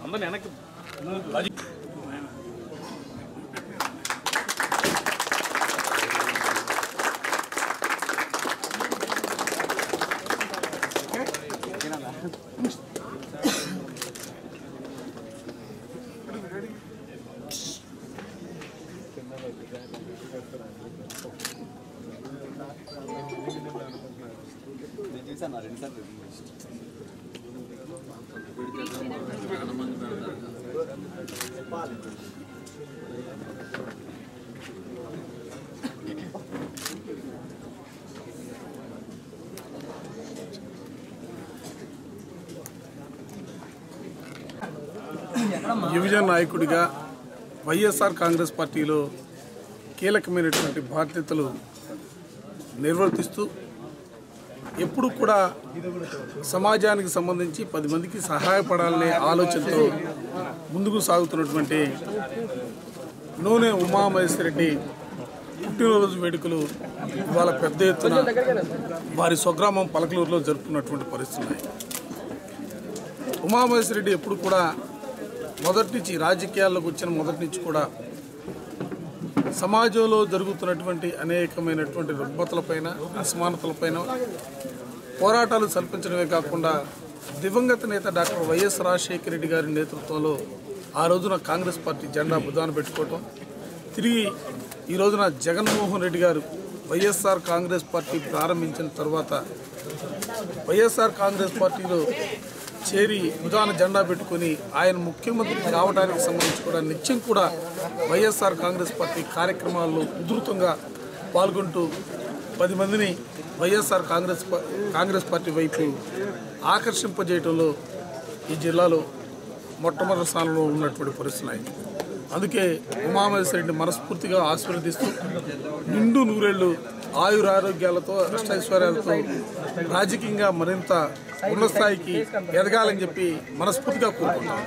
అందరిని వెనక్కి యువజన నాయకుడిగా వైఎస్ఆర్ కాంగ్రెస్ పార్టీలో కీలకమైనటువంటి బాధ్యతలు నిర్వర్తిస్తూ ఎప్పుడు కూడా సమాజానికి సంబంధించి పది మందికి సహాయపడాలనే ఆలోచనతో ముందుకు సాగుతున్నటువంటి నూనె ఉమామహేశ్వరరెడ్డి పుట్టినరోజు వేడుకలు ఇవాళ పెద్ద ఎత్తున వారి స్వగ్రామం పలకలూరులో జరుపుకున్నటువంటి పరిస్థితులు ఉన్నాయి ఉమామహేశ్వరరెడ్డి ఎప్పుడు కూడా మొదటి నుంచి రాజకీయాల్లోకి వచ్చిన మొదటి నుంచి కూడా సమాజంలో జరుగుతున్నటువంటి అనేకమైనటువంటి రుగ్మతలపైన అసమానతలపైన పోరాటాలు సల్పించడమే కాకుండా దివంగత నేత డాక్టర్ వైఎస్ రాజశేఖర రెడ్డి గారి నేతృత్వంలో ఆ రోజున కాంగ్రెస్ పార్టీ జెండా బుధాన పెట్టుకోవటం తిరిగి ఈ రోజున జగన్మోహన్ రెడ్డి గారు వైఎస్ఆర్ కాంగ్రెస్ పార్టీ ప్రారంభించిన తర్వాత వైఎస్ఆర్ కాంగ్రెస్ పార్టీలో చేరి ఉదాహరణ జెండా పెట్టుకుని ఆయన ముఖ్యమంత్రి కావడానికి సంబంధించి కూడా నిత్యం కూడా వైఎస్ఆర్ కాంగ్రెస్ పార్టీ కార్యక్రమాల్లో ఉధృతంగా పాల్గొంటూ పది మందిని వైఎస్ఆర్ కాంగ్రెస్ పా- కాంగ్రెస్ పార్టీ వైపు ఆకర్షింపజేయడంలో ఈ జిల్లాలో మొట్టమొదటి స్థానంలో ఉన్నటువంటి పరిస్థితులు ఉన్నాయి అందుకే ఉమామహేశ్వరుడిని మనస్ఫూర్తిగా ఆశీర్వదిస్తూ నిండు నూరేళ్లు ఆయురారోగ్యాలతో అష్టైశ్వర్యాలతో రాజకీయంగా మరింత ఉన్నత స్థాయికి ఎదగాలని చెప్పి మనస్ఫూర్తిగా కోరుకుంటున్నాను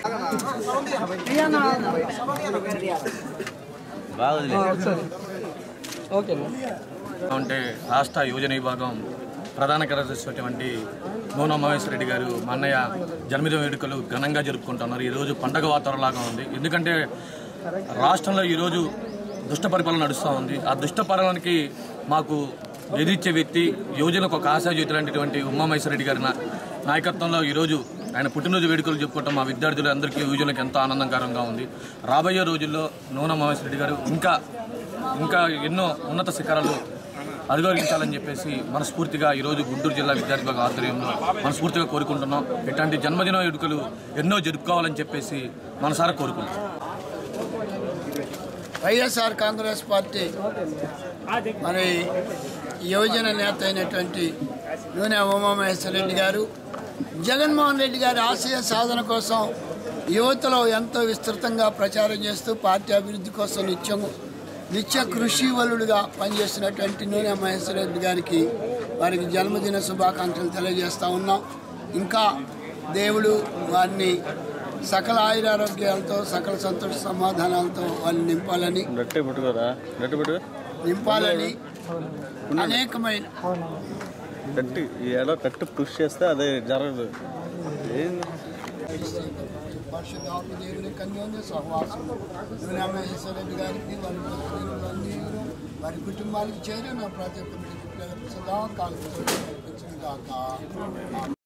అంటే రాష్ట్ర యువజన విభాగం ప్రధాన కార్యదర్శి నూనె మహేశ్వర రెడ్డి గారు మా అన్నయ్య జన్మదిన వేడుకలు ఘనంగా జరుపుకుంటున్నారు ఈరోజు పండగ వాతావరణంలాగా ఉంది ఎందుకంటే రాష్ట్రంలో ఈరోజు దుష్ట పరిపాలన నడుస్తూ ఉంది ఆ దుష్ట పరిపాలనకి మాకు ఎదిరించే వ్యక్తి యువజనకు ఒక ఆశాజ్యోతిలాంటిటువంటి ఉమామహేశ్వర రెడ్డి గారి నా- నాయకత్వంలో ఈరోజు ఆయన పుట్టినరోజు వేడుకలు చెప్పుకోవటం మా విద్యార్థులందరికీ యువజనకు ఎంతో ఆనందకరంగా ఉంది రాబోయే రోజుల్లో నూనె మహేశ్వర రెడ్డి గారు ఇంకా ఇంకా ఎన్నో ఉన్నత శిఖరాలు అధిగమించాలని చెప్పేసి మనస్ఫూర్తిగా ఈరోజు గుంటూరు జిల్లా విద్యార్థి విభాగ ఆధ్వర్యంలో మనస్ఫూర్తిగా కోరుకుంటున్నాం ఇట్లాంటి జన్మదిన వేడుకలు ఎన్నో జరుపుకోవాలని చెప్పేసి మనసారా కోరుకుంటున్నాం వైఎస్ఆర్ కాంగ్రెస్ పార్టీ మరి యువజన నేత అయినటువంటి నూనె ఉమామహేశ్వర రెడ్డి గారు జగన్మోహన్ రెడ్డి గారి ఆశయ సాధన కోసం యువతలో ఎంతో విస్తృతంగా ప్రచారం చేస్తూ పార్టీ అభివృద్ధి కోసం నిత్యం నిత్య కృషి వలుడుగా పనిచేస్తున్నటువంటి నూనె మహేశ్వర రెడ్డి గారికి వారికి జన్మదిన శుభాకాంక్షలు తెలియజేస్తా ఉన్నాం ఇంకా దేవుడు వారిని సకల ఆయురారోగ్యాలతో సకల సంతోష సమాధానాలతో వాళ్ళు నింపాలని గట్టి పట్టుకోరా గట్టి పట్టుకో నింపాలని అనేకమైన గట్టి ఈ ఏడో కట్టి పుష్ చేస్తే అదే జరగదు ఏం పరిశుద్ధాత్మ దేవుని కన్యోన్య సహవాసం నూనెమహేశ్వర రెడ్డి గారికి వారి భక్తులందరూ వారి కుటుంబానికి చేరిన ప్రతి ఒక్క సదా కాలం కాక